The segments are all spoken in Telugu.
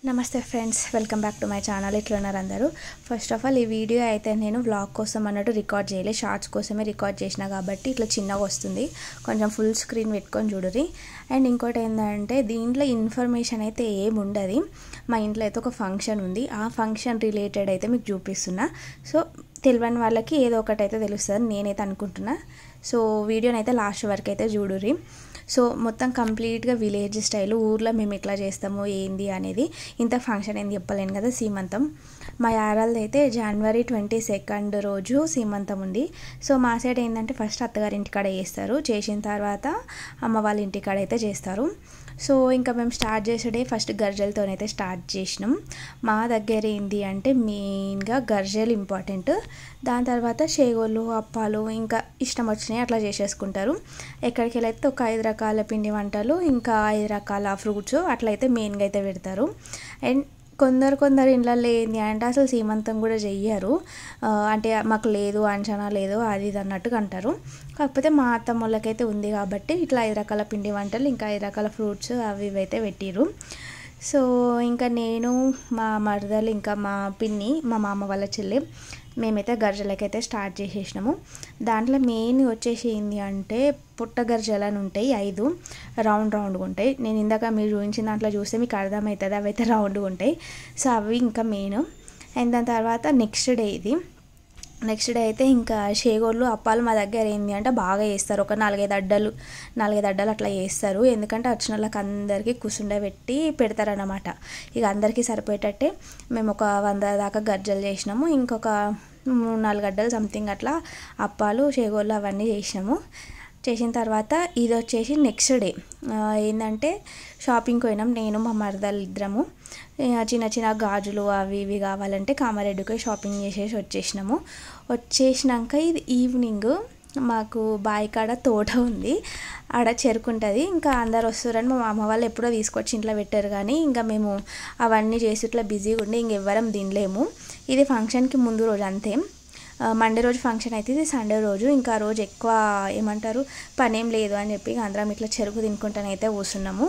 నమస్తే friends welcome back to my channel ఎట్లున్నారు అందరూ ఫస్ట్ ఆఫ్ ఆల్ ఈ వీడియో అయితే నేను వ్లాగ్ కోసం అన్నట్టు రికార్డ్ చేయలే షార్ట్స్ కోసమే రికార్డ్ చేసిన కాబట్టి ఇట్లా చిన్నగా వస్తుంది కొంచెం ఫుల్ స్క్రీన్ పెట్టుకొని చూడరి అండ్ ఇంకోటి ఏంటంటే దీంట్లో ఇన్ఫర్మేషన్ అయితే ఏమి ఉండదు మా ఇంట్లో అయితే ఒక ఫంక్షన్ ఉంది ఆ ఫంక్షన్ రిలేటెడ్ అయితే మీకు చూపిస్తున్నా సో తెలియని వాళ్ళకి ఏదో ఒకటి అయితే తెలుస్తుంది నేనైతే అనుకుంటున్నా సో వీడియోని అయితే లాస్ట్ వరకు అయితే చూడురి సో మొత్తం కంప్లీట్గా విలేజ్ స్టైల్ ఊర్లో మేము ఎట్లా చేస్తాము ఏంది అనేది ఇంత ఫంక్షన్ ఏం చెప్పలేను కదా సీమంతం మా యారాలది అయితే జనవరి ట్వంటీ సెకండ్ రోజు సీమంతం ఉంది సో మా సైడ్ ఏంటంటే ఫస్ట్ అత్తగారి ఇంటికాడ చేస్తారు చేసిన తర్వాత అమ్మ వాళ్ళ ఇంటికాడ అయితే చేస్తారు సో ఇంకా మేము స్టార్ట్ చేసేడే ఫస్ట్ గర్జలతోనైతే స్టార్ట్ చేసినాం మా దగ్గర ఏంటి అంటే మెయిన్గా గర్జలు ఇంపార్టెంట్ దాని తర్వాత షేగోళ్ళు అప్పాలు ఇంకా ఇష్టం వచ్చినాయి అట్లా చేసేసుకుంటారు ఎక్కడికి వెళ్ళైతే ఒక ఐదు రకాల పిండి వంటలు ఇంకా ఐదు రకాల ఫ్రూట్స్ అట్లయితే మెయిన్గా అయితే పెడతారు అండ్ కొందరు కొందరు ఇళ్ళల్లో ఏంది అంటే అసలు సీమంతం కూడా చెయ్యరు అంటే మాకు లేదు అంచనా లేదు అది ఇది అన్నట్టుగా అంటారు కాకపోతే మా అత్తమ్మలకైతే ఉంది కాబట్టి ఇట్లా ఐదు రకాల పిండి వంటలు ఇంకా ఐదు రకాల ఫ్రూట్స్ అవి ఇవి అయితే పెట్టిరు సో ఇంకా నేను మా మరదలు ఇంకా మా పిన్ని మా మామ వాళ్ళ చెల్లి మేమైతే గర్జలకైతే స్టార్ట్ చేసేసినాము దాంట్లో మెయిన్ వచ్చేసి ఏంటి అంటే పుట్ట గర్జలు అని ఉంటాయి ఐదు రౌండ్ రౌండ్గా ఉంటాయి నేను ఇందాక మీరు చూపించిన దాంట్లో చూస్తే మీకు అర్థమవుతుంది అవి అయితే రౌండ్గా ఉంటాయి సో అవి ఇంకా మెయిన్ అండ్ దాని తర్వాత నెక్స్ట్ డే ఇది నెక్స్ట్ డే అయితే ఇంకా షేగోళ్ళు అప్పాలు మా దగ్గర ఏంటి అంటే బాగా చేస్తారు ఒక నాలుగైదు అడ్డలు నాలుగైదు అడ్డలు అట్లా చేస్తారు ఎందుకంటే వచ్చిన వాళ్ళకి అందరికీ కుసుండ పెట్టి పెడతారన్నమాట ఇక అందరికీ సరిపోయేటట్టే మేము ఒక వంద దాకా గజ్జలు చేసినాము ఇంకొక మూడు నాలుగు అడ్డలు సంథింగ్ అట్లా అప్పాలు షేగోళ్ళు అవన్నీ చేసినాము చేసిన తర్వాత ఇది వచ్చేసి నెక్స్ట్ డే ఏంటంటే షాపింగ్కి పోయినాం నేను మా మరదలు ఇద్దరము చిన్న చిన్న గాజులు అవి ఇవి కావాలంటే కామారెడ్డికి షాపింగ్ చేసేసి వచ్చేసినాము వచ్చేసినాక ఇది ఈవినింగ్ మాకు బావి కాడ తోట ఉంది ఆడ చెరుకుంటుంది ఇంకా అందరు వస్తారని మా అమ్మ వాళ్ళు ఎప్పుడో తీసుకొచ్చి ఇంట్లో పెట్టారు కానీ ఇంకా మేము అవన్నీ చేసి ఇట్లా బిజీగా ఉండి ఇంకెవ్వరం తినలేము ఇది ఫంక్షన్కి ముందు రోజు అంతే మండే రోజు ఫంక్షన్ అయితే ఇది సండే రోజు ఇంకా రోజు ఎక్కువ ఏమంటారు పని ఏం లేదు అని చెప్పి అందరం ఇట్లా చెరుకు తినుకుంటానైతే కూర్చున్నాము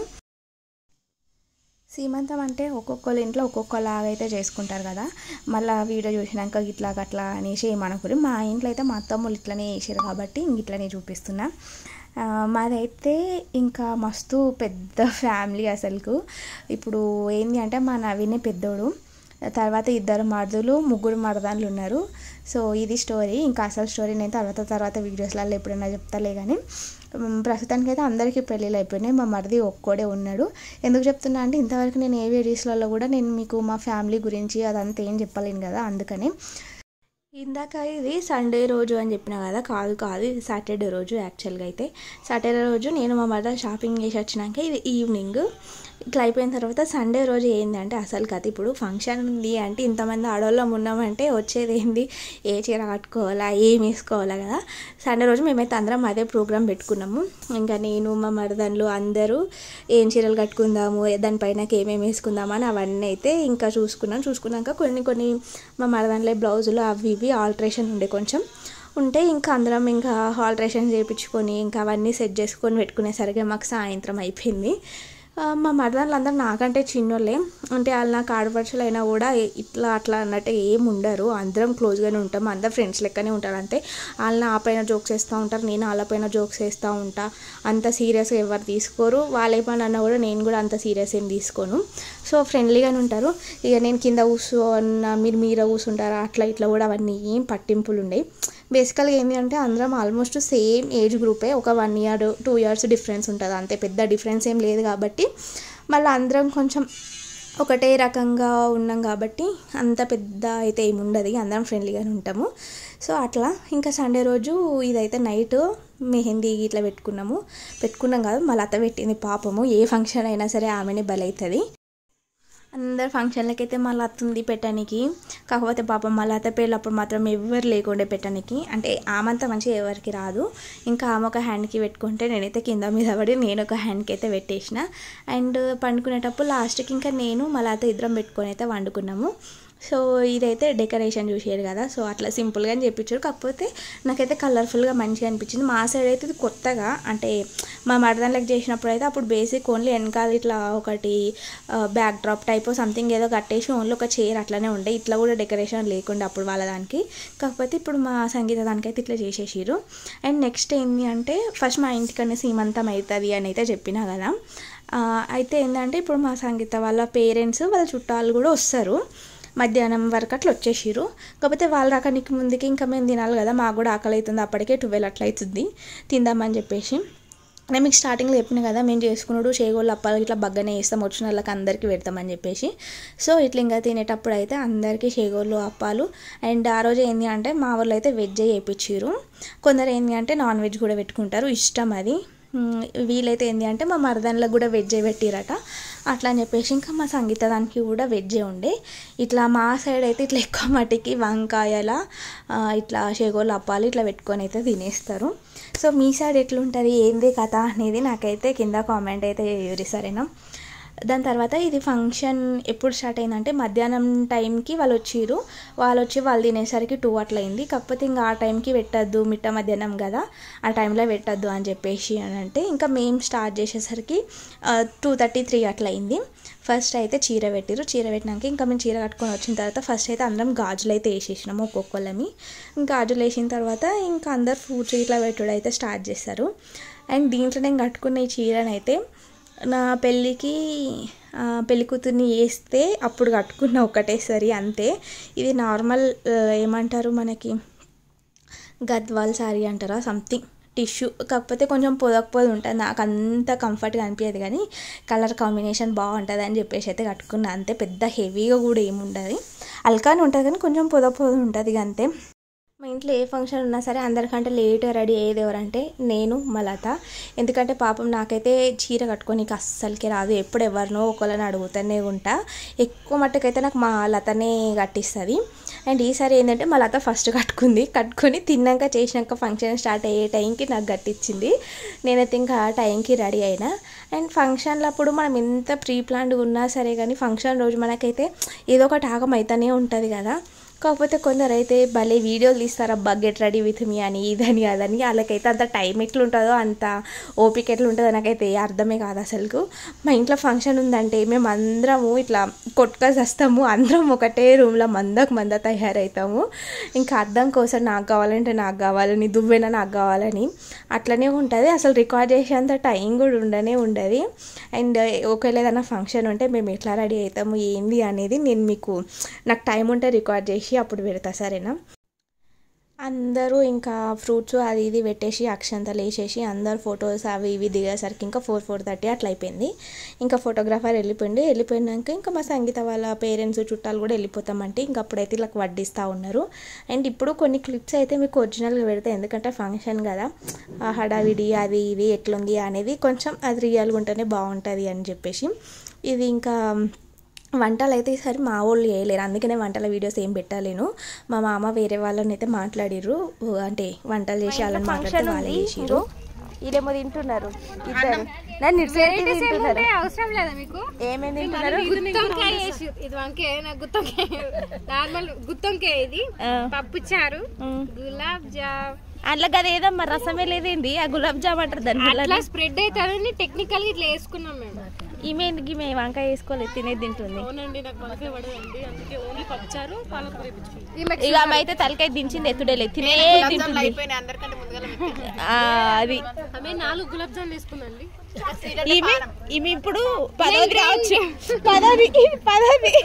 సీమంతం అంటే ఒక్కొక్కళ్ళ ఇంట్లో ఒక్కొక్కలాగా అయితే చేసుకుంటారు కదా మళ్ళీ వీడియో చూసినాక ఇట్లా గట్లా అనేసి ఏమనుకోరు మా ఇంట్లో అయితే మా అత్తమ్మలు ఇట్లనే చేసారు కాబట్టి ఇంక ఇట్లనే చూపిస్తున్నా మాదైతే ఇంకా మస్తు పెద్ద ఫ్యామిలీ అసలుకు ఇప్పుడు ఏంటి అంటే మా నవీనే పెద్దోడు తర్వాత ఇద్దరు మరుదులు ముగ్గురు మరదాన్లు ఉన్నారు సో ఇది స్టోరీ ఇంకా అసలు స్టోరీ నేను తర్వాత తర్వాత వీడియోస్లలో ఎప్పుడైనా చెప్తాలే కానీ ప్రస్తుతానికి అయితే అందరికీ పెళ్ళిళ్ళు అయిపోయినాయి మా మరిది ఒక్కోడే ఉన్నాడు ఎందుకు చెప్తున్నా అంటే ఇంతవరకు నేను ఏ వీడియోస్లలో కూడా నేను మీకు మా ఫ్యామిలీ గురించి అదంతా ఏం చెప్పలేను కదా అందుకని ఇందాక ఇది సండే రోజు అని చెప్పిన కదా కాదు కాదు ఇది సాటర్డే రోజు యాక్చువల్గా అయితే సాటర్డే రోజు నేను మా మదర్ షాపింగ్ చేసి వచ్చినాక ఇది ఈవినింగ్ ఇట్లా అయిపోయిన తర్వాత సండే రోజు ఏంటంటే అసలు కథ ఇప్పుడు ఫంక్షన్ ఉంది అంటే ఇంతమంది ఆడవాళ్ళం ఉన్నామంటే వచ్చేది ఏంది ఏ చీర కట్టుకోవాలా ఏం వేసుకోవాలా కదా సండే రోజు మేమైతే అందరం అదే ప్రోగ్రామ్ పెట్టుకున్నాము ఇంకా నేను మా మరదన్లు అందరూ ఏం చీరలు కట్టుకుందాము దానిపైన ఏమేమి వేసుకుందాము అని అవన్నీ అయితే ఇంకా చూసుకున్నాం చూసుకున్నాక కొన్ని కొన్ని మా మరదన్లే బ్లౌజులు అవి ఇవి ఆల్ట్రేషన్ ఉండే కొంచెం ఉంటే ఇంకా అందరం ఇంకా ఆల్ట్రేషన్ చేయించుకొని ఇంకా అవన్నీ సెట్ చేసుకొని పెట్టుకునేసరికి మాకు సాయంత్రం అయిపోయింది మా మరదాలు అందరూ నాకంటే చిన్నోళ్ళే అంటే వాళ్ళు నాకు ఆడపడుచులు అయినా కూడా ఇట్లా అట్లా అన్నట్టు ఏం ఉండరు అందరం క్లోజ్గానే ఉంటాం అందరు ఫ్రెండ్స్ లెక్కనే ఉంటారు అంతే వాళ్ళు నా పైన జోక్స్ వేస్తూ ఉంటారు నేను వాళ్ళ పైన జోక్స్ వేస్తూ ఉంటా అంత సీరియస్గా ఎవరు తీసుకోరు వాళ్ళే పని అన్నా కూడా నేను కూడా అంత సీరియస్ ఏం తీసుకోను సో ఫ్రెండ్లీగానే ఉంటారు ఇక నేను కింద కూర్చోన్న మీరు మీర కూర్చుంటారా అట్లా ఇట్లా కూడా అవన్నీ ఏం పట్టింపులు ఉండేవి బేసికల్గా ఏంటి అంటే అందరం ఆల్మోస్ట్ సేమ్ ఏజ్ గ్రూపే ఒక one year two years difference ఉంటుంది అంతే పెద్ద డిఫరెన్స్ ఏం లేదు కాబట్టి మళ్ళీ అందరం కొంచెం ఒకటే రకంగా ఉన్నాం కాబట్టి అంత పెద్ద అయితే ఏమి ఉండదు అందరం ఫ్రెండ్లీగానే ఉంటాము సో అట్లా ఇంకా సండే రోజు ఇదైతే నైట్ మెహందీ ఇట్లా పెట్టుకున్నాము పెట్టుకున్నాం కాదు మళ్ళీ అత్త పెట్టింది పాపము ఏ ఫంక్షన్ అయినా సరే ఆమెనే బలవుతుంది అందరు ఫంక్షన్లకి అయితే మళ్ళీ అత్తుంది పెట్టడానికి కాకపోతే పాపం మళ్ళీ అత్త పేర్లప్పుడు మాత్రం ఎవరు లేకుండే పెట్టడానికి అంటే ఆమంతా మంచిగా ఎవరికి రాదు ఇంకా ఆమె ఒక హ్యాండ్కి పెట్టుకుంటే నేనైతే కింద మీద పడి నేను ఒక హ్యాండ్కి అయితే పెట్టేసిన అండ్ పండుకునేటప్పుడు లాస్ట్కి ఇంకా నేను మళ్ళీ అత్త ఇద్దరం పెట్టుకొని అయితే వండుకున్నాము సో ఇదైతే డెకరేషన్ చూసారు కదా సో అట్లా సింపుల్గా చెప్పించారు కాకపోతే నాకైతే కలర్ఫుల్గా మంచిగా అనిపించింది మా సైడ్ అయితే ఇది కొత్తగా అంటే మా మరదన్లకు చేసినప్పుడు అయితే అప్పుడు బేసిక్ ఓన్లీ వెనకాల ఇట్లా ఒకటి బ్యాక్ డ్రాప్ టైప్ సంథింగ్ ఏదో కట్టేసి ఓన్లీ ఒక చైర్ అట్లనే ఉండే ఇట్లా కూడా డెకరేషన్ లేకుండా అప్పుడు వాళ్ళ దానికి కాకపోతే ఇప్పుడు మా సంగీత దానికైతే ఇట్లా చేసేసారు అండ్ నెక్స్ట్ ఏంటి అంటే ఫస్ట్ మా ఇంటికన్నా సీమంతం అవుతుంది అని అయితే చెప్పినా కదా ఆ, అయితే ఏంటంటే ఇప్పుడు మా సంగీత వాళ్ళ పేరెంట్స్ వాళ్ళ చుట్టాలు కూడా వస్తారు మధ్యాహ్నం వరకు అట్లా వచ్చేసిర్రు కాకపోతే వాళ్ళ రాకనికి ముందుకి ఇంకా మేము తినాలి కదా మాకు కూడా ఆకలి అవుతుంది అప్పటికే ట్వెల్వ్ అట్లా అవుతుంది తిందామని చెప్పేసి నేను మీకు స్టార్టింగ్లో చెప్పిన కదా మేము చేసుకున్నాడు చేగోళ్ళు అప్పాలు ఇట్లా బగ్గనే వేస్తాం వచ్చిన వాళ్ళకి అందరికీ పెడతామని చెప్పేసి సో ఇట్లా ఇంకా తినేటప్పుడు అయితే అందరికీ చేగోళ్ళు అప్పాలు అండ్ ఆ రోజు ఏంటి అంటే మా వాళ్ళు అయితే వెజ్ చేయించారు కొందరు ఏంటి అంటే నాన్ వెజ్ కూడా పెట్టుకుంటారు ఇష్టం అది మ్, వీలైతే ఏంటి అంటే మా మరదన్లకు కూడా వెజ్ పెట్టిరట అట్లా అని చెప్పేసి ఇంకా మా సంగీత దానికి కూడా వెజ్జే ఉండే ఇట్లా మా సైడ్ అయితే ఇట్లా ఎక్కువ మట్టికి వంకాయల ఆ, ఇట్లా షేగోళ్ళు అప్పాలు ఇట్లా పెట్టుకొని అయితే తినేస్తారు సో మీ సైడ్ ఎట్లుంటుంది ఏంది కథ అనేది నాకైతే కింద కామెంట్ అయితే చేయరు సరేనా దాని తర్వాత ఇది ఫంక్షన్ ఎప్పుడు స్టార్ట్ అయిందంటే మధ్యాహ్నం టైంకి వాళ్ళు వచ్చిర్రు వాళ్ళు వచ్చి వాళ్ళు తినేసరికి టూ అట్లా అయింది కాకపోతే ఇంకా ఆ టైంకి పెట్టద్దు మిట్ట మధ్యాహ్నం కదా ఆ టైంలో పెట్టద్దు అని చెప్పేసి అని అంటే ఇంకా మేము స్టార్ట్ చేసేసరికి టూ థర్టీ త్రీ అట్లా అయింది ఫస్ట్ అయితే చీర పెట్టిరు చీర పెట్టినాక ఇంకా మేము చీర కట్టుకొని వచ్చిన తర్వాత ఫస్ట్ అయితే అందరం గాజులు అయితే వేసేసినాము ఒక్కొక్కళ్ళమి గాజులు వేసిన తర్వాత ఇంకా అందరు ఫ్రూట్స్ ఇట్లా పెట్టుడు అయితే స్టార్ట్ చేస్తారు అండ్ దీంట్లో నేను కట్టుకున్న ఈ చీరనైతే నా పెళ్ళికి ఆ, పెళ్లి కూతుర్ని వేస్తే అప్పుడు కట్టుకున్న ఒకటేసరి అంతే ఇది నార్మల్ ఆ, ఏమంటారు మనకి గద్వాల్ శారీ అంటారా సంథింగ్ టిష్యూ కాకపోతే కొంచెం పొదక పొద ఉంటుంది నాకు అంత కంఫర్ట్గా అనిపించదు కానీ కలర్ కాంబినేషన్ బాగుంటుంది అని చెప్పేసి అయితే కట్టుకున్నా అంతే పెద్ద హెవీగా కూడా ఏముండదు అల్కానే ఉంటుంది కానీ కొంచెం పొద పొద ఉంటుంది ఇక అంతే మా ఇంట్లో ఏ ఫంక్షన్ ఉన్నా సరే అందరికంటే లేట్గా రెడీ అయ్యేది ఎవరంటే నేను మా లత ఎందుకంటే పాపం నాకైతే చీర కట్టుకోనికి అస్సలకి రాదు ఎప్పుడు ఎవరినో ఒకళ్ళని అడుగుతూనే ఉంటా ఎక్కువ మట్టుకైతే నాకు మా లతనే కట్టిస్తుంది అండ్ ఈసారి ఏంటంటే మా లత ఫస్ట్ కట్టుకుంది కట్టుకొని తిన్నాక చేసినాక ఫంక్షన్ స్టార్ట్ అయ్యే టైంకి నాకు కట్టించింది నేనైతే ఇంకా ఆ టైంకి రెడీ అయినా అండ్ ఫంక్షన్లు అప్పుడు మనం ఎంత ప్రీ ప్లాన్డ్ ఉన్నా సరే కానీ ఫంక్షన్ రోజు మనకైతే ఏదో ఒకటి ఆగం అవుతూనే ఉంటుంది కదా కాకపోతే కొందరు అయితే భలే వీడియోలు తీస్తారు అబ్బా గెట్ రెడీ విత్ మీ అని ఇదని అదని వాళ్ళకైతే అంత టైం ఎట్లుంటుందో అంత ఓపిక ఎట్లుంటుందో నాకైతే ఏ అర్థమే కాదు అసలుకు మా ఇంట్లో ఫంక్షన్ ఉందంటే మేము అందరము ఇట్లా కొట్టుకొని వస్తాము అందరం ఒకటే రూమ్లో మందకు మంద తయారవుతాము ఇంకా అర్థం కోసం నాకు కావాలంటే నాకు కావాలని దువ్వెన నాకు కావాలని అట్లనే ఉంటుంది అసలు రికార్డ్ చేసేంత టైం కూడా ఉండనే ఉండదు అండ్ ఒకవేళ ఏదైనా ఫంక్షన్ ఉంటే మేము ఎట్లా రెడీ అవుతాము ఏంది అనేది నేను మీకు నాకు టైం ఉంటే రికార్డ్ చేసి అప్పుడు పెడతా సరేనా అందరూ ఇంకా ఫ్రూట్స్ అది ఇది పెట్టేసి అక్షంతలు వేసేసి అందరు ఫొటోస్ అవి ఇవి దిగేసరికి ఇంకా ఫోర్ ఫోర్ థర్టీ అట్లా అయిపోయింది ఇంకా ఫోటోగ్రాఫర్ వెళ్ళిపోయింది వెళ్ళిపోయినాక ఇంకా మా సంగీత వాళ్ళ పేరెంట్స్ చుట్టాలు కూడా వెళ్ళిపోతామంటే ఇంకా అప్పుడైతే ఇలా వడ్డిస్తూ ఉన్నారు అండ్ ఇప్పుడు కొన్ని క్లిప్స్ అయితే మీకు ఒరిజినల్గా పెడతా ఎందుకంటే ఫంక్షన్ కదా ఆ హడావిడి అది ఇది ఎట్లుంది అనేది కొంచెం అది రియల్గా ఉంటేనే బాగుంటుంది అని చెప్పేసి ఇది ఇంకా వంటలు అయితే ఈసారి మా వాళ్ళు చేయలేరు అందుకనే వంటల వీడియోస్ ఏం పెట్టలేను మా మామ వేరే వాళ్ళని అయితే మాట్లాడిర్రు అంటే వంటలు చేసి వాళ్ళని మాట్లాడితే వాళ్ళే చేసిర్రు ఇదేమో తింటున్నారు ఇద్దరు నన్ను ఇటు సైడ్ తింటున్నారు అవసరం లేదా మీకు ఏమేమి తింటున్నారు గుత్తొంకాయ వేసి ఇది వంకాయ నాకు గుత్తొంకాయ నార్మల్ గుత్తొంకాయ ఇది ఆ. పప్పు చారు ఉమ్. గులాబ్ జామ్ అట్లా కదా ఏదమ్మా రసమే లేదేంటి ఆ గులాబ్ జామ్ అంటారు దాని అట్లా వల్ల స్ప్రెడ్ అవుతుందని టెక్నికల్ ఇట్లా వేసుకున్నాం మేము ఈమె ఎందుకు ఈమె వంకాయ వేసుకోలేదు తినేది తింటుంది అవునండి నాకు వంకాయ పడదండి అందుకే ఓన్లీ పప్పు చారు పాలకూర వేయించుకున్నాం ఇక ఆమె అయితే తలకాయ దించింది ఎత్తుడే లేదు తినే తింటుంది ఆ, అది ఆమె నాలుగు గులాబ్ జామ్ వేసుకుందండి ఈమె ఈమె ఇప్పుడు పదవి రావచ్చు పదవి పదవి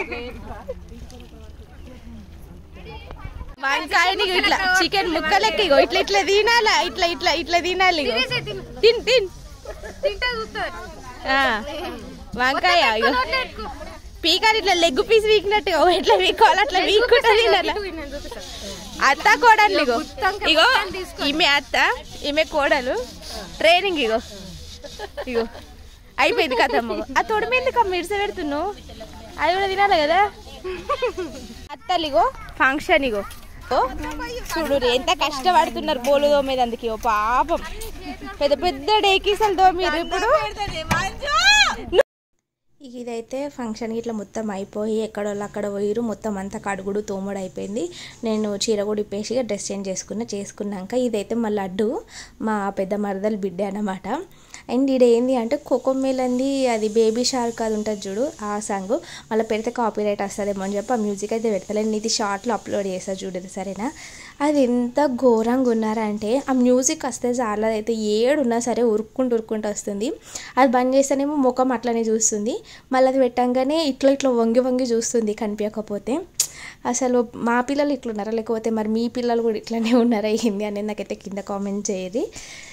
వంకాయని ఇట్లా చికెన్ ముక్కలెక్క ఇగో ఇట్లా ఇట్లా తినాలా ఇట్లా ఇట్లా ఇట్లా తినాలి ఇగో తిన్ తిన్ తింటే చూస్తారు ఆ, వంకాయ ఇగో పీకాలి ఇట్లా లెగ్ పీస్ వీకినట్టు ఇగో ఇట్లా వీక్కోవాలి అట్లా వీక్కుంటా తినాలా అత్త కోడలు ఇగో ఇగో ఈమె అత్త ఈమె కోడలు ట్రైనింగ్ ఇగో ఇగో అయిపోయింది కథమ్మ ఆ తొడి మీద కమ్మ ఇడిస పెడుతున్నావు అది కూడా తినాలి కదా అత్తలు ఇగో ఫంక్షన్ ఇగో ఓ, చూడు ఎంత కష్టపడుతున్నారు బోలు దోమేది అందుకే ఓ పాపం పెద్ద పెద్ద డేకీసలు దోమీరు ఇప్పుడు ఇదైతే ఫంక్షన్ ఇట్లా మొత్తం అయిపోయి ఎక్కడోళ్ళు అక్కడ పోయిరు మొత్తం అంతా కడుగుడు తోముడు అయిపోయింది నేను చీర కూడా ఇప్పేసి డ్రెస్ చేంజ్ చేసుకున్నా చేసుకున్నాక ఇదైతే మా లడ్డు మా పెద్ద మరదలు బిడ్డ అనమాట అండ్ ఇది ఏంది అంటే కోకోమేలంది అది బేబీ షార్క్ అది ఉంటుంది చూడు ఆ సాంగ్ మళ్ళీ పెడితే కాపీ రైట్ వస్తుందేమో అని చెప్పి ఆ మ్యూజిక్ అయితే పెడతలేను ఇది షార్ట్లో అప్లోడ్ చేస్తా చూడదు సరేనా అది ఎంత ఘోరంగా ఉన్నారంటే ఆ మ్యూజిక్ వస్తే చాలా అయితే ఏడున్నా సరే ఉరుక్కుంటూ ఉరుక్కుంటూ వస్తుంది అది బంద్ చేస్తేనేమో ముఖం అట్లనే చూస్తుంది మళ్ళీ అది పెట్టంగానే ఇట్లా ఇట్లా వంగి వంగి చూస్తుంది కనిపించకపోతే అసలు మా పిల్లలు ఇట్లున్నారా లేకపోతే మరి మీ పిల్లలు కూడా ఇట్లనే ఉన్నారా ఏంది అనేది నాకైతే కింద కామెంట్ చేయరు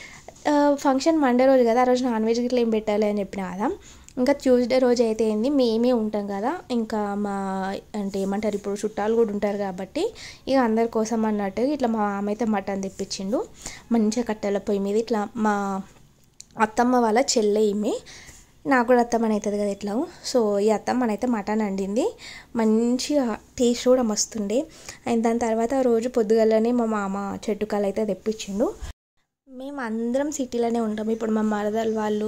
ఫంక్షన్ మండే రోజు కదా ఆ రోజు నాన్ వెజ్ గిట్లా ఏం పెట్టాలి అని చెప్పిన కదా ఇంకా ట్యూస్డే రోజు అయితే ఏంది మేమే ఉంటాం కదా ఇంకా మా అంటే ఏమంటారు ఇప్పుడు చుట్టాలు కూడా ఉంటారు కాబట్టి ఇక అందరి కోసం అన్నట్టు ఇట్లా మా మామ అయితే మటన్ తెప్పించిండు మంచిగా కట్టెల పొయ్యి మీద ఇట్లా మా అత్తమ్మ వాళ్ళ చెల్లె ఈమె నాకు కూడా అత్తమ్మని అవుతుంది కదా ఇట్లా సో ఈ అత్తమ్మనైతే మటన్ వండింది మంచిగా టేస్ట్ కూడా మస్తుండే అండ్ దాని తర్వాత రోజు పొద్దుగలనే మా మామ చెట్టుకాలు అయితే తెప్పించిండు మేము అందరం సిటీలోనే ఉంటాం ఇప్పుడు మా మరదలు వాళ్ళు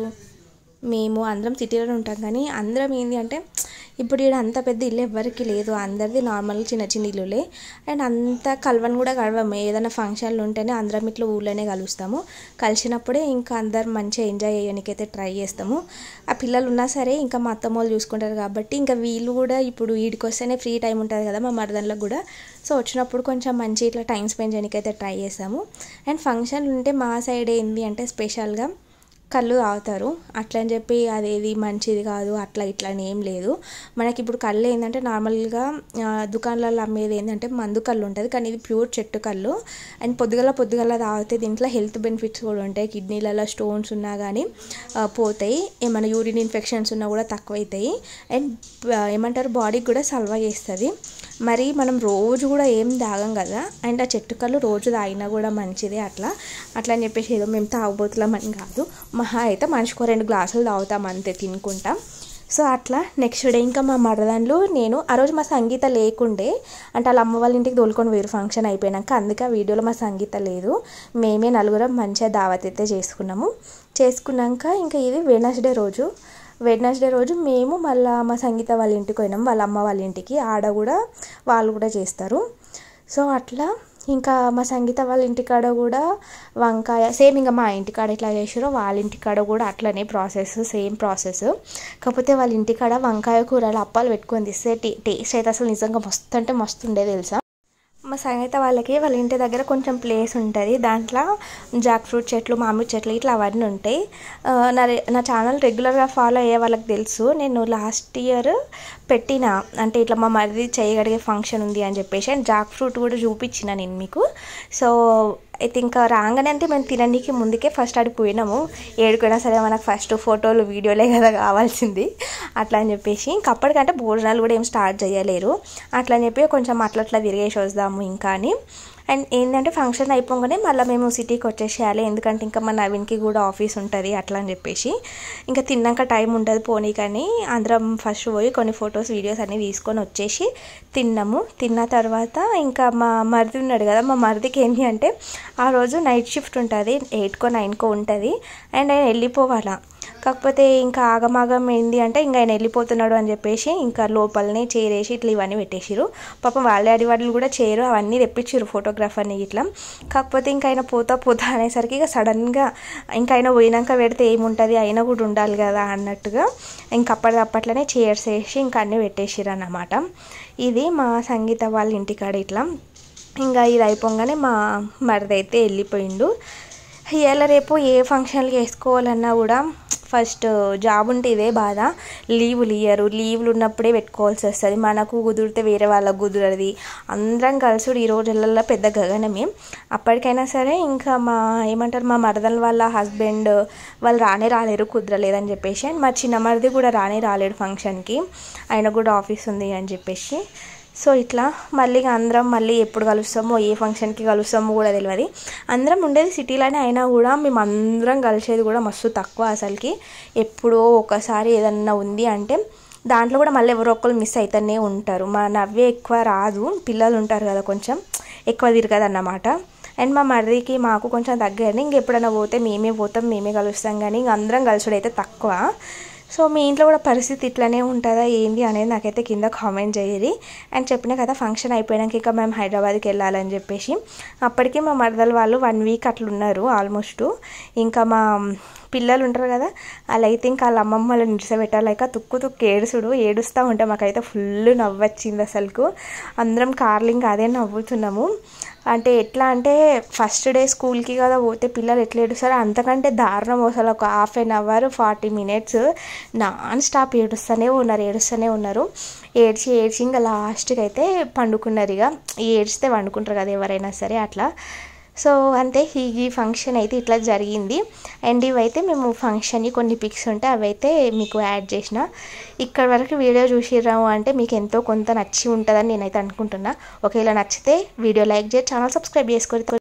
మేము అందరం సిటీలోనే ఉంటాం కానీ అందరం ఏంటి అంటే ఇప్పుడు ఇక్కడ అంత పెద్ద ఇల్లు ఎవ్వరికి లేదు అందరిది నార్మల్ చిన్న చిన్న ఇల్లులే అండ్ అంత కలవని కూడా కలవము ఏదైనా ఫంక్షన్లు ఉంటేనే అందరం ఇట్లా ఊళ్ళోనే కలుస్తాము కలిసినప్పుడే ఇంకా అందరం మంచిగా ఎంజాయ్ చేయడానికైతే ట్రై చేస్తాము ఆ పిల్లలు ఉన్నా సరే ఇంకా మా అత్తమ్మ వాళ్ళు చూసుకుంటారు కాబట్టి ఇంకా వీళ్ళు కూడా ఇప్పుడు వీడికి వస్తేనే ఫ్రీ టైం ఉంటుంది కదా మా మరదళ్ళకు కూడా సో వచ్చినప్పుడు కొంచెం మంచి ఇట్లా టైం స్పెండ్ చేయడానికి అయితే ట్రై చేస్తాము అండ్ ఫంక్షన్లు ఉంటే మా సైడ్ ఏంటి అంటే స్పెషల్గా కళ్ళు తాగుతారు అట్లా అని చెప్పి అదేది మంచిది కాదు అట్లా ఇట్లా అని ఏం లేదు మనకి ఇప్పుడు కళ్ళు ఏంటంటే నార్మల్గా ఆ, దుకాణాలలో అమ్మేది ఏంటంటే మందు కళ్ళు ఉంటుంది కానీ ఇది ప్యూర్ చెట్టు కళ్ళు అండ్ పొద్దుగల పొద్దుగల తాగితే దీంట్లో హెల్త్ బెనిఫిట్స్ కూడా ఉంటాయి కిడ్నీలలో స్టోన్స్ ఉన్నా కానీ ఆ, పోతాయి ఏమైనా యూరిన్ ఇన్ఫెక్షన్స్ ఉన్నా కూడా తక్కువ అవుతాయి అండ్ ఆ, ఏమంటారు బాడీకి కూడా సల్వా చేస్తుంది మరి మనం రోజు కూడా ఏం తాగం కదా అండ్ ఆ చెట్టు కళ్ళు రోజు తాగినా కూడా మంచిదే అట్లా అట్లా అని చెప్పేసి ఏదో మేము తాగబోతున్నాం అని కాదు మహా అయితే మనిషికో రెండు గ్లాసులు తాగుతాం అంతే తినుకుంటాం సో అట్లా నెక్స్ట్ డే ఇంకా మా మరదాన్లు నేను ఆ రోజు మా సంగీత లేకుండే అంటే వాళ్ళ అమ్మ వాళ్ళ ఇంటికి తోలుకొని వేరు ఫంక్షన్ అయిపోయినాక అందుకే ఆ వీడియోలో మా సంగీత లేదు మేమే నలుగురం మంచిగా దావత్ అయితే చేసుకున్నాము చేసుకున్నాక ఇంకా ఇది వెనస్డే రోజు వెడ్నెస్డే రోజు మేము మళ్ళీ మా సంగీత వాళ్ళ ఇంటికి పోయినాం వాళ్ళ అమ్మ వాళ్ళ ఇంటికి ఆడ కూడా వాళ్ళు కూడా చేస్తారు సో అట్లా ఇంకా మా సంగీత వాళ్ళ ఇంటికాడ కూడా వంకాయ సేమ్ ఇంకా మా ఇంటికాడ ఎట్లా చేసారో వాళ్ళ ఇంటికాడ కూడా అట్లనే ప్రాసెస్ సేమ్ ప్రాసెస్ కాకపోతే వాళ్ళ ఇంటికాడ వంకాయ కూరలు అప్పాలు పెట్టుకొని తీస్తే టే- టేస్ట్ అయితే అసలు నిజంగా మస్తు అంటే మస్తు ఉండే తెలుసా మా సంగీత వాళ్ళకి వాళ్ళ ఇంటి దగ్గర కొంచెం ప్లేస్ ఉంటుంది దాంట్లో జాక్ ఫ్రూట్ చెట్లు మామిడి చెట్లు ఇట్లా అవన్నీ ఉంటాయి ఆ, నా రె- నా ఛానల్ రెగ్యులర్గా ఫాలో అయ్యే వాళ్ళకి తెలుసు నేను లాస్ట్ ఇయర్ పెట్టిన అంటే ఇట్లా మా మరిది చేయగలిగే ఫంక్షన్ ఉంది అని చెప్పేసి అండ్ జాక్ ఫ్రూట్ కూడా చూపించిన నేను మీకు సో అయితే ఇంకా రాగానే అంటే మేము తినడానికి ముందుకే ఫస్ట్ అడిగి పోయినాము ఏడుకైనా సరే మనకు ఫస్ట్ ఫోటోలు వీడియోలే కదా కావాల్సింది అట్లా అని చెప్పేసి ఇంక అప్పటికంటే భోజనాలు కూడా ఏం స్టార్ట్ చేయలేరు అట్లా అని చెప్పి కొంచెం అట్లా అట్లా తిరిగేసి వద్దాము ఇంకా అని అండ్ ఏంటంటే ఫంక్షన్ అయిపోగానే మళ్ళీ మేము సిటీకి వచ్చేసేయాలి ఎందుకంటే ఇంకా మా నవీన్కి కూడా ఆఫీస్ ఉంటుంది అట్లా అని చెప్పేసి ఇంకా తిన్నాక టైం ఉంటుంది పోనీ కానీ అందరం ఫస్ట్ పోయి కొన్ని ఫొటోస్ వీడియోస్ అన్నీ తీసుకొని వచ్చేసి తిన్నాము తిన్న తర్వాత ఇంకా మా మరిది ఉన్నాడు కదా మా మరిదికి ఏంటి అంటే ఆ రోజు నైట్ షిఫ్ట్ ఉంటుంది ఎయిట్కో నైన్కో ఉంటుంది అండ్ ఆయన వెళ్ళిపోవాలా కాకపోతే ఇంకా ఆగమాగం ఏంది అంటే ఇంకా ఆయన వెళ్ళిపోతున్నాడు అని చెప్పేసి ఇంకా లోపలనే చేరేసి ఇట్లా ఇవన్నీ పెట్టేసిరు పాపం వాళ్ళ డాడీ వాళ్ళు కూడా చేయరు అవన్నీ తెప్పించారు ఫోటోగ్రాఫర్ని ఇట్లా కాకపోతే ఇంకా ఆయన పోతా పోతా అనేసరికి ఇక సడన్గా ఇంకా ఆయన పోయినాక పెడితే ఏముంటుంది అయినా కూడా ఉండాలి కదా అన్నట్టుగా ఇంక అప్పటికప్పట్లోనే చైర్స్ వేసి ఇంకా అన్నీ పెట్టేసిరు అన్నమాట ఇది మా సంగీత వాళ్ళ ఇంటికాడ ఇట్లా ఇంకా ఇది అయిపోగానే మా మరిదైతే వెళ్ళిపోయిండు ఇవాళ రేపు ఏ ఫంక్షన్లు వేసుకోవాలన్నా కూడా ఫస్ట్ జాబ్ ఉంటే ఇదే బాధ లీవులు ఇయ్యరు లీవులు ఉన్నప్పుడే పెట్టుకోవాల్సి వస్తుంది మనకు కుదిరితే వేరే వాళ్ళకు కుదరది అందరం కలిసి ఈ రోజులలో పెద్ద గగనమే అప్పటికైనా సరే ఇంకా మా ఏమంటారు మా మరదల వాళ్ళ హస్బెండ్ వాళ్ళు రానే రాలేరు కుదరలేదని చెప్పేసి అండ్ మా చిన్న మరిది కూడా రానే రాలేడు ఫంక్షన్కి ఆయన కూడా ఆఫీస్ ఉంది అని చెప్పేసి సో ఇట్లా మళ్ళీ ఇక అందరం మళ్ళీ ఎప్పుడు కలుస్తామో ఏ ఫంక్షన్కి కలుస్తామో కూడా తెలియదు అందరం ఉండేది సిటీలోనే అయినా కూడా మేము అందరం కలిసేది కూడా మస్తు తక్కువ అసలుకి ఎప్పుడో ఒకసారి ఏదన్నా ఉంది అంటే దాంట్లో కూడా మళ్ళీ ఎవరో ఒకరు మిస్ అవుతూనే ఉంటారు మా నవ్వే ఎక్కువ రాదు పిల్లలు ఉంటారు కదా కొంచెం ఎక్కువ తిరగదు అన్నమాట అండ్ మా మరిదికి మాకు కొంచెం దగ్గరనే ఇంక ఎప్పుడైనా పోతే మేమే పోతాం మేమే కలుస్తాం కానీ ఇంక అందరం కలుసుడు అయితే తక్కువ సో మీ ఇంట్లో కూడా పరిస్థితి ఇట్లానే ఉంటుందా ఏంటి అనేది నాకైతే కింద కామెంట్ చేయరి అండ్ చెప్పిన కదా ఫంక్షన్ అయిపోయాక ఇంకా మేము హైదరాబాద్కి వెళ్ళాలని చెప్పేసి అప్పటికి మా మరదలు వాళ్ళు వన్ వీక్ అట్లా ఉన్నారు ఆల్మోస్ట్ ఇంకా మా పిల్లలు ఉంటారు కదా వాళ్ళు అయితే ఇంకా వాళ్ళ అమ్మమ్మ వాళ్ళని నిడిసబెట్టాలేక తుక్కు తుక్కు ఏడుసుడు ఏడుస్తూ ఉంటే మాకైతే ఫుల్ నవ్వొచ్చింది అసలుకు అందరం కార్లు ఇంకా అదే నవ్వుతున్నాము అంటే ఎట్లా అంటే ఫస్ట్ డే స్కూల్కి కదా పోతే పిల్లలు ఎట్లా ఏడుస్తారో అంతకంటే దారుణం అసలు ఒక half an hour forty minutes nonstop ఏడుస్తూనే ఉన్నారు ఏడుస్తూనే ఉన్నారు ఏడ్చి ఏడ్చి ఇంకా లాస్ట్కి అయితే పండుకున్నారు ఇక ఏడ్చితే పండుకుంటారు కదా ఎవరైనా సరే అట్లా సో అంతే ఈ ఈ ఫంక్షన్ అయితే ఇట్లా జరిగింది అండ్ ఇవైతే మేము ఫంక్షన్ని కొన్ని పిక్స్ ఉంటే అవైతే మీకు యాడ్ చేసిన ఇక్కడ వరకు వీడియో చూసిరాము అంటే మీకు ఎంతో కొంత నచ్చి ఉంటుందని నేనైతే అనుకుంటున్నా ఒకవేళ నచ్చితే వీడియో లైక్ చేసి ఛానల్ సబ్స్క్రైబ్ చేసుకోరు